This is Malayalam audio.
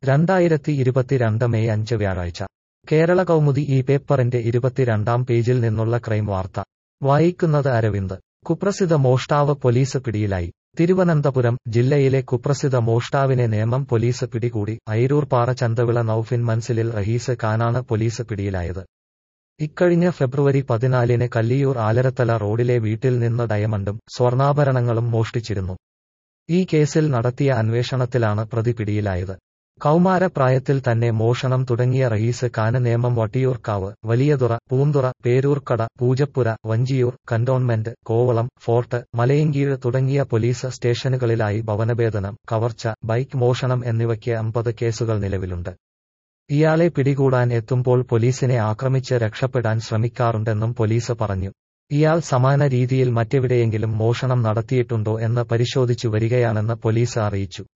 രണ്ടായിരത്തി ഇരുപത്തിരണ്ട് മെയ് അഞ്ച് വ്യാഴാഴ്ച കേരള കൗമുദി ഈ പേപ്പറിന്റെ ഇരുപത്തിരണ്ടാം പേജിൽ നിന്നുള്ള ക്രൈം വാർത്ത വായിക്കുന്നത് അരവിന്ദ് കുപ്രസിദ്ധ മോഷ്ടാവ് പോലീസ് പിടിയിലായി തിരുവനന്തപുരം ജില്ലയിലെ കുപ്രസിദ്ധ മോഷ്ടാവിനെ നേമം പോലീസ് പിടികൂടി അയിരൂർപ്പാറ ചന്തവിള നൌഫിൻ മൻസിലിൽ റഹീസ് ഖാനാണ് പോലീസ് പിടിയിലായത് ഇക്കഴിഞ്ഞ ഫെബ്രുവരി പതിനാലിന് കല്ലിയൂർ ആലരത്തല റോഡിലെ വീട്ടിൽ നിന്ന് ഡയമണ്ടും സ്വർണ്ണാഭരണങ്ങളും മോഷ്ടിച്ചിരുന്നു ഈ കേസിൽ നടത്തിയ അന്വേഷണത്തിലാണ് പ്രതി പിടിയിലായത് കൗമാരപ്രായത്തിൽ തന്നെ മോഷണം തുടങ്ങിയ റഹീസ് ഖാന് നേമം വട്ടിയൂർക്കാവ് വലിയതുറ പൂന്തുറ പേരൂർക്കട പൂജപ്പുര വഞ്ചിയൂർ കന്റോൺമെന്റ് കോവളം ഫോർട്ട് മലയങ്കീഴ് തുടങ്ങിയ പോലീസ് സ്റ്റേഷനുകളിലായി ഭവനഭേദനം കവർച്ച ബൈക്ക് മോഷണം എന്നിവയ്ക്ക് അമ്പത് കേസുകൾ നിലവിലുണ്ട് ഇയാളെ പിടികൂടാൻ എത്തുമ്പോൾ പോലീസിനെ ആക്രമിച്ച് രക്ഷപ്പെടാൻ ശ്രമിക്കാറുണ്ടെന്നും പോലീസ് പറഞ്ഞു ഇയാൾ സമാന രീതിയിൽ മറ്റെവിടെയെങ്കിലും മോഷണം നടത്തിയിട്ടുണ്ടോ എന്ന് പരിശോധിച്ചു വരികയാണെന്ന് പോലീസ് അറിയിച്ചു